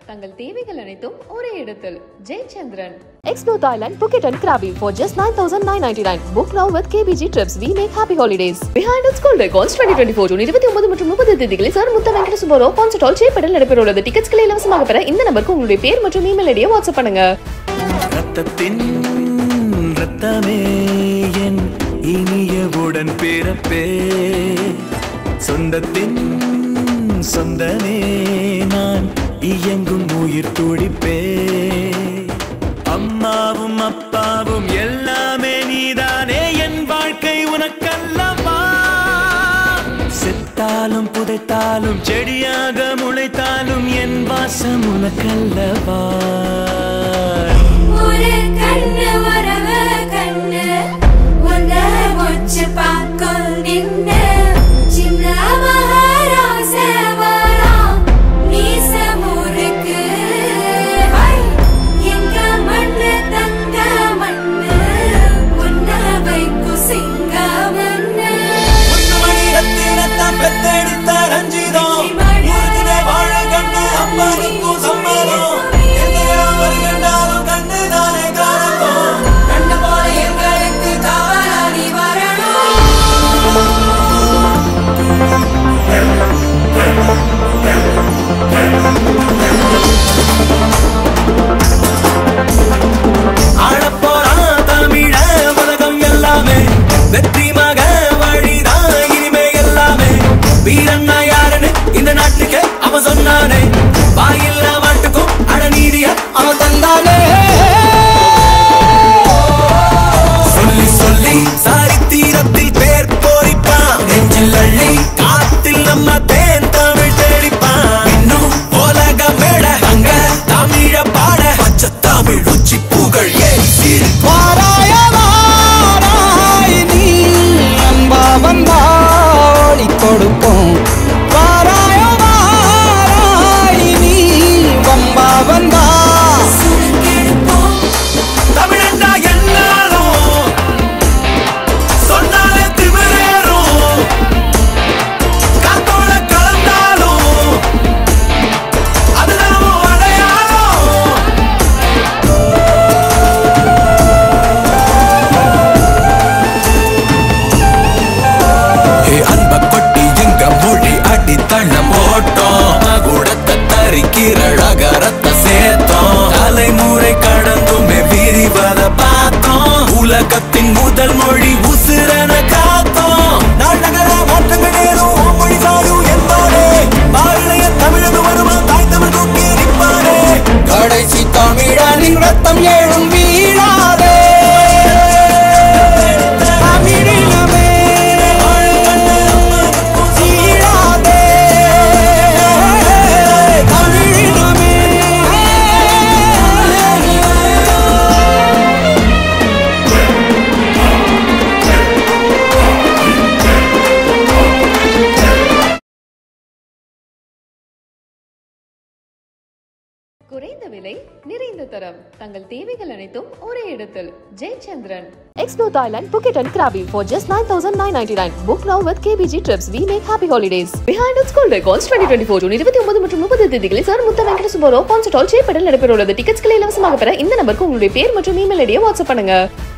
தங்கள் தேவைகள் அனைத்தும் ஒரே இடத்தில் Jayachandran Explore Thailand, Phuket and Krabi for just 9,999. Book now with KBG Trips. We make happy holidays. Behind its school records 2024 June 29 மற்றும் 30 தேதிகளில் Sir Mutha Venkata Subbarao concert hall சேப்படல் நடைபெற உள்ளது டிக்கெட்ஸ்களை இலவசமாக பெற இந்த நம்பருக்கு உங்களுடைய பேர் மற்றும் இமெயில் ஐடியை வாட்ஸ்அப் பண்ணுங்க ரத்தத்தின் ரத்தமே என் இனிய உடன் பிறப்பே சொந்தத்தின் சொந்தமே நான் இயங்கும் உயிர் துடிப்பே அம்மாவும் அப்பாவும் எல்லாமே நீதானே என் வாழ்க்கை உனக்கல்லவா செத்தாலும் புதைத்தாலும் செடியாக முளைத்தாலும் என் வாசம் உனக்கல்லவா ஒரு கண்ணு வரவ கண்ணு உன்ன முச்சு பார்க்கும் நின்னு சின்ன மகாராசவரா மீச முறுக்கு ஹை, எங்க மண்ணு தங்க மண்ணு உன்ன வைக்கும் சிங்க மண்ணு பெத்தெடுத்த ரஞ்சிதம் ஊருக்குனே வாழ கண்டு அம்மாவுக்கும் சம்மதம் எங்கேயோ வருகின்றாலும் கண்டு தானே காரணம் கண்ணு போல எங்களுக்கு காவலாளி வரணும் ஆளப்போறான் தமிழ உலகம் எல்லாமே வெற்றி மக வழிதான் இனிமே எல்லாமே வீரண்ணா யாருன்னு இந்த நாட்டுக்கு அவன் சொன்னானே வாயில்ல மாட்டுக்கும் அடநீதிய அவன் தந்தானே சொல்லி சொல்லி சரித்திரத்தில் பேர் போரிப்பான் நெஞ்சில் அள்ளி காத்தில் நம்ம தேன் தமிழ் தேடிப்பான் இன்னும் உலக மேட அங்க தமிழ பாட பச்சை தமிழ் உச்சி புகழ் ஏறி சீர் வாராய வாராய் நீ அன்பா வந்தாளி கொடுப்போம் வாராய வாராய் நீ வம்பா வந்தா சுருக்கெடுப்போம் தமிழண்டா எல்லாரும் சொன்னாலே திமிரேறும் காத்தோட கலந்தாலும் அதுதான் உன் அடையாளம் ஏ அன்ப கொட்டி எங்க மொழி அடி தள்ளம் போட்டோம் கூடத்த தரிக்கிற அகரத்த சேர்த்தோம் தலைமுறை கடந்துமே விரிவத பார்த்தோம் உலகத்தின் முதல் மொழி உசிரன காத்தோம் நாடகர மாற்றங்கள் ஏறும் உன் மொழி சாயும் என்பாரே பாரணைய தமிழக வருவான் தாய் தமிழ் தூக்கி நிற்பாரே கடைசி தமிழனின் ரத்தம் ஏழும் வீழாதே தமிழினமே சீழாதே தமிழினமே குறைந்த விலை நிறைந்த தரம் தங்கள் தேவைகள் அனைத்தும் ஒரே இடத்தில் Jayachandran Explore Thailand, Phuket and Krabi for just 9,999. Book now with KBG Trips. We make happy holidays. Behind its school records 2024 June 29 மற்றும் 30 தேதிகளில் Sir Mutha Venkata Subbarao concert hall சேப்படல் நடைபெற உள்ளது டிக்கெட்ஸ்களை இலவசமாக பெற இந்த நம்பருக்கு உங்களுடைய பேர் மற்றும் இமெயில் ஐடியை வாட்ஸ்அப் பண்ணுங்க